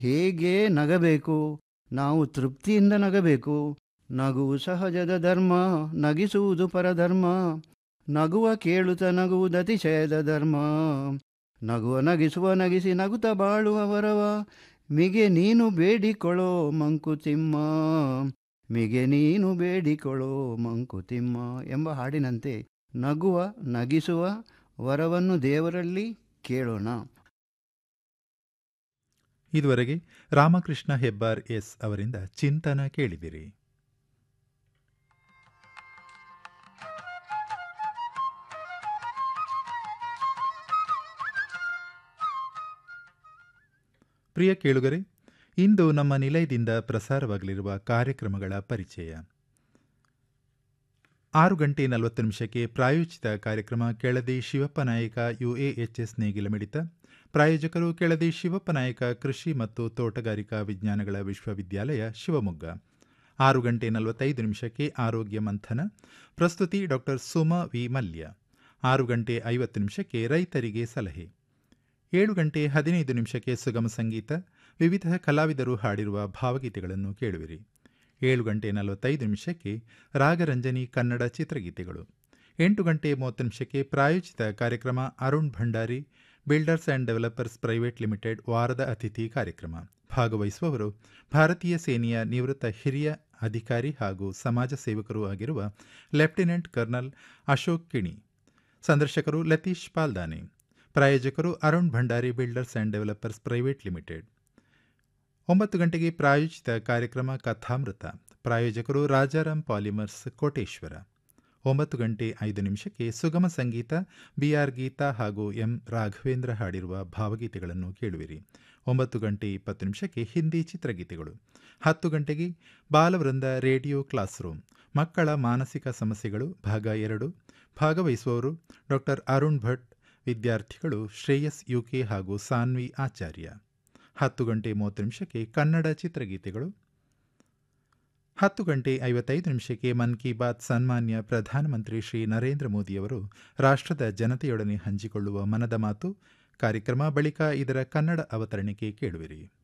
ಹೇಗೆ ನಗಬೇಕು ನಾವು ತೃಪ್ತಿಯಿಂದ ನಗಬೇಕು ನಗುವು ಸಹಜದ ಧರ್ಮ ನಗಿಸುವುದು ಪರಧರ್ಮ ನಗುವ ಕೇಳುತ್ತ ನಗುವುದತಿಶಯದ ಧರ್ಮ ನಗುವ ನಗಿಸುವ ನಗಿಸಿ ನಗುತ್ತ ಬಾಳುವ ವರವ ಮಿಗೆ ನೀನು ಬೇಡಿಕೊಳ್ಳೋ ಮಂಕುತಿಮ್ಮ ಮಿಗೆ ನೀನು ಬೇಡಿಕೊಳ್ಳೋ ಮಂಕುತಿಮ್ಮ ಎಂಬ ಹಾಡಿನಂತೆ ನಗುವ ನಗಿಸುವ ವರವನ್ನು ದೇವರಲ್ಲಿ ಕೇಳೋಣ ಇದುವರೆಗೆ ರಾಮಕೃಷ್ಣ ಹೆಬ್ಬಾರ್ ಎಸ್ ಅವರಿಂದ ಚಿಂತನ ಕೇಳಿದಿರಿ ಪ್ರಿಯ ಕೇಳುಗರೆ ಇಂದು ನಮ್ಮ ನಿಲಯದಿಂದ ಪ್ರಸಾರವಾಗಲಿರುವ ಕಾರ್ಯಕ್ರಮಗಳ ಪರಿಚಯ ಆರು ಗಂಟೆ ನಲವತ್ತು ನಿಮಿಷಕ್ಕೆ ಪ್ರಾಯೋಜಿತ ಕಾರ್ಯಕ್ರಮ ಕೆಳದಿ ಶಿವಪ್ಪ ನಾಯಕ ಯುಎಎಚ್ಎಸ್ ನೇಗಿಲ ಮಿಡಿತ ಪ್ರಾಯೋಜಕರು ಕೆಳದಿ ಶಿವಪ್ಪ ನಾಯಕ ಕೃಷಿ ಮತ್ತು ತೋಟಗಾರಿಕಾ ವಿಜ್ಞಾನಗಳ ವಿಶ್ವವಿದ್ಯಾಲಯ ಶಿವಮೊಗ್ಗ ಆರು ಗಂಟೆ ನಲವತ್ತೈದು ನಿಮಿಷಕ್ಕೆ ಆರೋಗ್ಯ ಮಂಥನ ಪ್ರಸ್ತುತಿ ಡಾಕ್ಟರ್ ಸುಮಾ ವಿ ಮಲ್ಯ ಆರು ಗಂಟೆ ಐವತ್ತು ನಿಮಿಷಕ್ಕೆ ರೈತರಿಗೆ ಸಲಹೆ ಏಳು ಗಂಟೆ ಹದಿನೈದು ನಿಮಿಷಕ್ಕೆ ಸುಗಮ ಸಂಗೀತ ವಿವಿಧ ಕಲಾವಿದರು ಹಾಡಿರುವ ಭಾವಗೀತೆಗಳನ್ನು ಕೇಳುವಿರಿ ಏಳು ಗಂಟೆ ನಲವತ್ತೈದು ನಿಮಿಷಕ್ಕೆ ರಾಗರಂಜನಿ ಕನ್ನಡ ಚಿತ್ರಗೀತೆಗಳು ಎಂಟು ಗಂಟೆ ಮೂವತ್ತು ನಿಮಿಷಕ್ಕೆ ಪ್ರಾಯೋಜಿತ ಕಾರ್ಯಕ್ರಮ Arun Bhandari builders and developers private limited ವಾರದ ಅತಿಥಿ ಕಾರ್ಯಕ್ರಮ ಭಾಗವಹಿಸುವವರು ಭಾರತೀಯ ಸೇನೆಯ ನಿವೃತ್ತ ಹಿರಿಯ ಅಧಿಕಾರಿ ಹಾಗೂ ಸಮಾಜ ಸೇವಕರೂ ಆಗಿರುವ ಲೆಫ್ಟಿನೆಂಟ್ ಕರ್ನಲ್ ಅಶೋಕ್ ಕಿಣಿ ಸಂದರ್ಶಕರು ಲತೀಶ್ ಪಾಲ್ದಾನೆ ಪ್ರಾಯೋಜಕರು Arun Bhandari builders and developers private limited ಒಂಬತ್ತು ಗಂಟೆಗೆ ಪ್ರಾಯೋಜಿತ ಕಾರ್ಯಕ್ರಮ ಕಥಾಮೃತ ಪ್ರಾಯೋಜಕರು ರಾಜಾರಾಮ್ ಪಾಲಿಮರ್ಸ್ ಕೋಟೇಶ್ವರ ಒಂಬತ್ತು ಗಂಟೆ ಐದು ನಿಮಿಷಕ್ಕೆ ಸುಗಮ ಸಂಗೀತ ಬಿಆರ್ ಗೀತಾ ಹಾಗೂ ಎಂ ರಾಘವೇಂದ್ರ ಹಾಡಿರುವ ಭಾವಗೀತೆಗಳನ್ನು ಕೇಳುವಿರಿ ಒಂಬತ್ತು ಗಂಟೆ ಇಪ್ಪತ್ತು ನಿಮಿಷಕ್ಕೆ ಹಿಂದಿ ಚಿತ್ರಗೀತೆಗಳು ಹತ್ತು ಗಂಟೆಗೆ ಬಾಲವೃಂದ ರೇಡಿಯೋ ಕ್ಲಾಸ್ ರೂಮ್ ಮಕ್ಕಳ ಮಾನಸಿಕ ಸಮಸ್ಯೆಗಳು ಭಾಗ ಎರಡು ಭಾಗವಹಿಸುವವರು ಡಾಕ್ಟರ್ ಅರುಣ್ ಭಟ್ ವಿದ್ಯಾರ್ಥಿಗಳು ಶ್ರೇಯಸ್ ಯುಕೆ ಹಾಗೂ ಸಾನ್ವಿ ಆಚಾರ್ಯ ಹತ್ತು ಗಂಟೆ ಮೂವತ್ತು ನಿಮಿಷಕ್ಕೆ ಕನ್ನಡ ಚಿತ್ರಗೀತೆಗಳು ಹತ್ತು ಗಂಟೆ ಐವತ್ತೈದು ನಿಮಿಷಕ್ಕೆ ಮನ್ ಕಿ ಬಾತ್ ಸನ್ಮಾನ್ಯ ಪ್ರಧಾನಮಂತ್ರಿ ಶ್ರೀ ನರೇಂದ್ರ ಮೋದಿಯವರು ರಾಷ್ಟ್ರದ ಜನತೆಯೊಡನೆ ಹಂಚಿಕೊಳ್ಳುವ ಮನದ ಮಾತು ಕಾರ್ಯಕ್ರಮ ಬಳಿಕ ಇದರ ಕನ್ನಡ ಅವತರಣಿಕೆ ಕೇಳುವಿರಿ